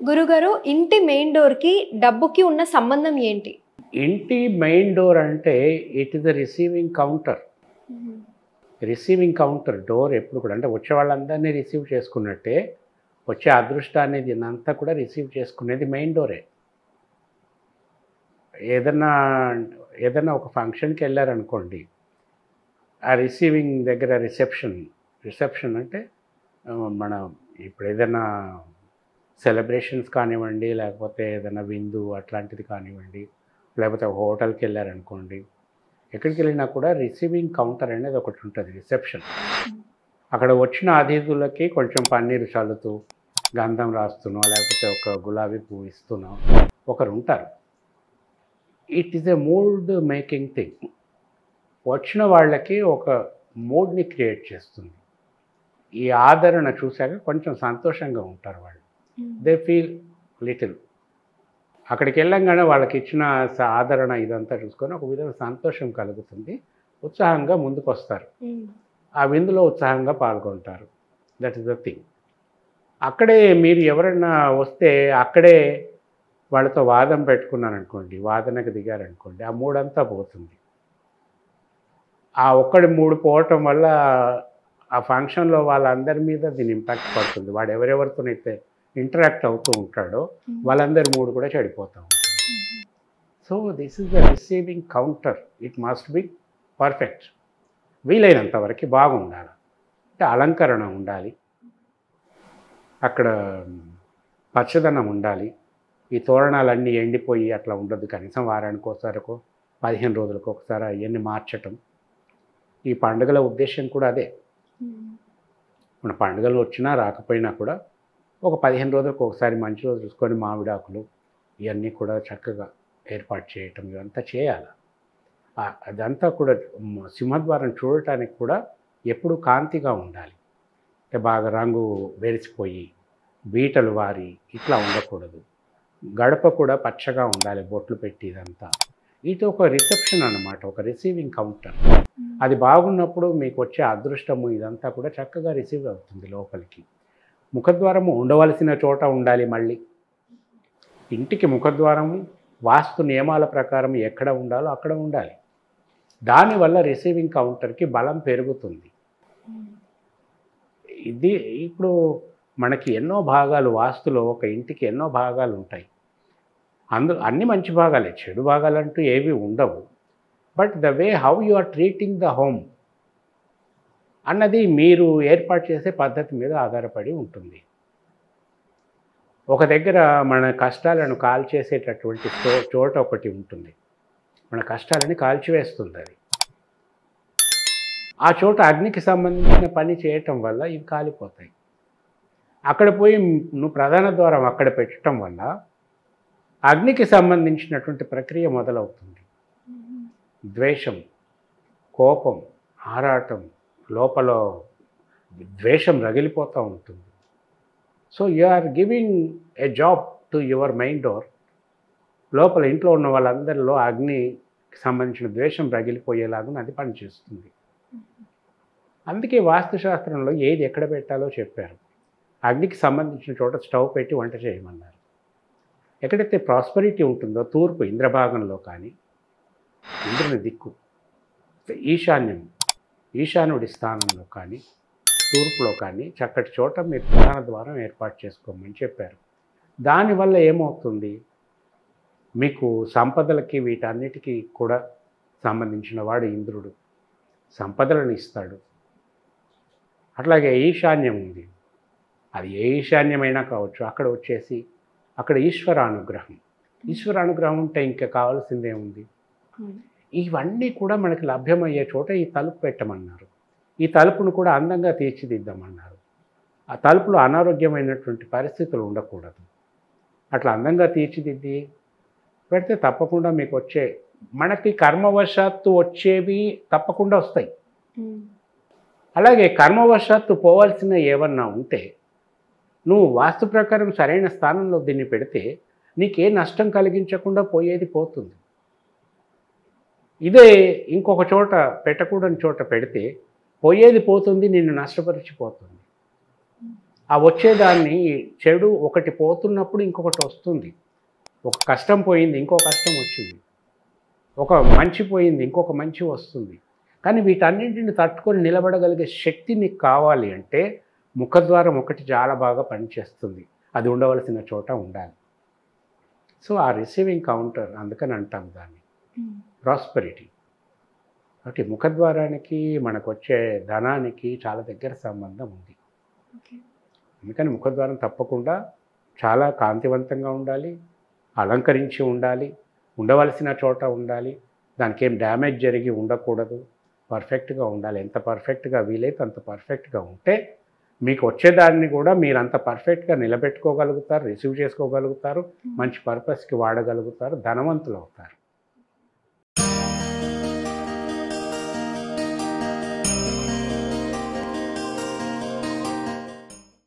గురుగారు ఇంటి మెయిన్ డోర్కి డబ్బుకి ఉన్న సంబంధం ఏంటి ఇంటి మెయిన్ డోర్ అంటే it is the receiving counter receiving counter door ఎప్పుడు కూడా అంటే వచ్చే వాళ్ళందరినీ రిసీవ్ చేసుకున్నట్టే వచ్చే అదృష్టాన్ని దీన్నంతా కూడా రిసీవ్ చేసుకునేది మెయిన్ డోరే ఏదన్నా ఏదన్నా ఒక ఫంక్షన్కి వెళ్ళారనుకోండి ఆ రిసీవింగ్ దగ్గర రిసెప్షన్ రిసెప్షన్ అంటే ఆ, మన ఇప్పుడు ఏదైనా సెలబ్రేషన్స్ కానివ్వండి లేకపోతే ఏదైనా విందు అట్లాంటిది కానివ్వండి లేకపోతే ఒక హోటల్కి వెళ్ళారనుకోండి ఎక్కడికి వెళ్ళినా కూడా రిసీవింగ్ కౌంటర్ అనేది ఒకటి ఉంటుంది రిసెప్షన్ అక్కడ వచ్చిన అతిథులకి కొంచెం పన్నీరు చల్లుతూ గంధం రాస్తున్నాం లేకపోతే ఒక గులాబీ పువ్వు ఇస్తున్నాం ఒకరు ఉంటారు it is a mood making thing వచ్చిన వాళ్ళకి ఒక మూడ్ని క్రియేట్ చేస్తుంది ఈ ఆదరణ చూశాక కొంచెం సంతోషంగా ఉంటారు వాళ్ళు దే ఫీల్ లిటిల్ అక్కడికి వెళ్ళంగానే వాళ్ళకి ఇచ్చిన స- ఆదరణ ఇదంతా చూసుకొని ఒక విధంగా సంతోషం కలుగుతుంది ఉత్సాహంగా ముందుకు వస్తారు ఆ విందులో ఉత్సాహంగా పాల్గొంటారు దట్ ఈస్ ద థింగ్ అక్కడే మీరు ఎవరైనా వస్తే అక్కడే వాళ్ళతో వాదం పెట్టుకున్నారనుకోండి వాదనకు దిగారనుకోండి ఆ మూడంతా పోతుంది ఆ ఒక్కడి మూడు పోవటం వల్ల ఆ ఫంక్షన్లో వాళ్ళందరి మీద దీని ఇంపాక్ట్ పడుతుంది వాడు ఎవరెవరితోనైతే ఇంటరాక్ట్ అవుతూ ఉంటాడో వాళ్ళందరి మూడు కూడా చెడిపోతూ ఉంటుంది so this is the receiving counter it must be perfect వీలైనంత వరకు బాగుండాలి అంటే అలంకరణ ఉండాలి అక్కడ పచ్చదనం ఉండాలి ఈ తోరణాలన్నీ ఎండిపోయి అట్లా ఉండదు కనీసం వారానికి ఒకసారికో పదిహేను రోజులకు ఒకసారి అవన్నీ మార్చటం ఈ పండుగల ఉద్దేశం కూడా అదే మన పండుగలు వచ్చినా రాకపోయినా కూడా ఒక పదిహేను రోజులకు ఒకసారి మంచి రోజు చూసుకొని మామిడాకులు ఇవన్నీ కూడా చక్కగా ఏర్పాటు చేయటం ఇదంతా చేయాలి ఆ- అదంతా కూడా మ- సింహద్వారం చూడటానికి కూడా ఎప్పుడు కాంతిగా ఉండాలి అంటే బాగా రంగు వెరిసిపోయి బీటలు వారి ఇట్లా ఉండకూడదు గడప కూడా పచ్చగా ఉండాలి బొట్లు పెట్టి ఇదంతా ఇది ఒక రిసెప్షన్ అన్నమాట ఒక రిసీవింగ్ కౌంటర్ అది బాగున్నప్పుడు మీకు వచ్చే అదృష్టము ఇదంతా కూడా చక్కగా రిసీవ్ అవుతుంది లోపలికి ముఖద్వారము ఉండవలసిన చోట ఉండాలి మళ్ళీ ఇంటికి ముఖద్వారము వాస్తు నియమాల ప్రకారం ఎక్కడ ఉండాలో అక్కడ ఉండాలి దానివల్ల రిసీవింగ్ కౌంటర్కి బలం పెరుగుతుంది ఇది ఇప్పుడు మనకి ఎన్నో భాగాలు వాస్తులో ఒక ఇంటికి ఎన్నో భాగాలు ఉంటాయి అందు అన్ని మంచి భాగాలే చెడు భాగాలంటూ ఏవి ఉండవు but the way how you are treating the home అన్నది మీరు ఏర్పాటు చేసే పద్ధతి మీద ఆధారపడి ఉంటుంది ఒక దగ్గర మన కష్టాలను కాల్చేసేటటువంటి చో చోట ఒకటి ఉంటుంది మన కష్టాలని కాల్చివేస్తుంది అది ఆ చోట అగ్నికి సంబంధించిన పని చేయటం వల్ల ఇవి కాలిపోతాయి అక్కడ పోయి నువ్వు ప్రధాన ద్వారం అక్కడ పెట్టడం వల్ల అగ్నికి సంబంధించినటువంటి ప్రక్రియ మొదలవుతుంది ద్వేషం కోపం ఆరాటం లోపల ద్వేషం రగిలిపోతూ ఉంటుంది so you are giving a job to your mind door లోపల ఇంట్లో ఉన్న వాళ్ళందరిలో అగ్నికి సంబంధించిన ద్వేషం రగిలిపోయేలాగా అది పనిచేస్తుంది అందుకే వాస్తుశాస్త్రంలో ఏది ఎక్కడ పెట్టాలో చెప్పారు అగ్నికి సంబంధించిన చోట స్టవ్ పెట్టి వంట చేయమన్నారు ఎక్కడైతే ప్రాస్పరిటీ ఉంటుందో తూర్పు ఇంద్రభాగంలో కానీ ఇంద్రుని దిక్కు ఈశాన్యం ఈశానుడి స్థానంలో కానీ తూర్పులో కానీ చక్కటి చోట మీరు ప్రధాన ద్వారం ఏర్పాటు చేసుకోమని చెప్పారు దానివల్ల ఏమవుతుంది మీకు సంపదలకి వీటన్నిటికీ కూడా సంబంధించిన వాడు ఇంద్రుడు సంపదలను ఇస్తాడు అట్లాగే ఈశాన్యం ఉంది అది ఏ ఈశాన్యమైనా కావచ్చు అక్కడ వచ్చేసి అక్కడ ఈశ్వరానుగ్రహం ఈశ్వరానుగ్రహం ఉంటే ఇంకా కావాల్సిందే ఇవన్నీ కూడా మనకి లభ్యమయ్యే చోట ఈ తలుపు పెట్టమన్నారు ఈ తలుపును కూడా అందంగా తీర్చిదిద్దామన్నారు ఆ తలుపులో అనారోగ్యమైనటువంటి పరిస్థితులు ఉండకూడదు అట్లా అందంగా తీర్చిదిద్ది పెడితే తప్పకుండా మీకు వచ్చే మనకి కర్మవశాత్తు వచ్చేవి తప్పకుండా వస్తాయి అలాగే కర్మవశాత్తు పోవాల్సిన ఏమన్నా ఉంటే నువ్వు వాస్తు ప్రకారం సరైన స్థానంలో దీన్ని పెడితే నీకే నష్టం కలిగించకుండా పోయేది పోతుంది ఇదే ఇంకొక చోట పెట్టకూడని చోట పెడితే పోయేది పోతుంది నిన్ను నష్టపరిచిపోతుంది ఆ వచ్చేదాన్ని చెడు ఒకటి పోతున్నప్పుడు ఇంకొకటి వస్తుంది ఒక కష్టం పోయింది ఇంకో కష్టం వచ్చింది ఒక మంచి పోయింది ఇంకొక మంచి వస్తుంది కానీ వీటన్నింటిని తట్టుకొని నిలబడగలిగే శక్తి నీకు కావాలి అంటే ముఖద్వారం ఒకటి చాలా బాగా పనిచేస్తుంది అది ఉండవలసిన చోట ఉండాలి సో ఆ రిసీవింగ్ కౌంటర్ అందుకని అంటాం దాన్ని ప్రాస్పరిటీ కాబట్టి ముఖద్వారానికి మనకు వచ్చే ధనానికి చాలా దగ్గర సంబంధం ఉంది అందుకని ముఖద్వారం తప్పకుండా చాలా కాంతివంతంగా ఉండాలి అలంకరించి ఉండాలి ఉండవలసిన చోట ఉండాలి దానికి ఏం డ్యామేజ్ జరిగి ఉండకూడదు పర్ఫెక్ట్గా ఉండాలి ఎంత పర్ఫెక్ట్గా వీలైతే అంత పర్ఫెక్ట్గా ఉంటే మీకు వచ్చేదాన్ని కూడా మీరు అంత పర్ఫెక్ట్గా నిలబెట్టుకోగలుగుతారు రిసీవ్ చేసుకోగలుగుతారు మంచి పర్పస్కి వాడగలుగుతారు ధనవంతులు అవుతారు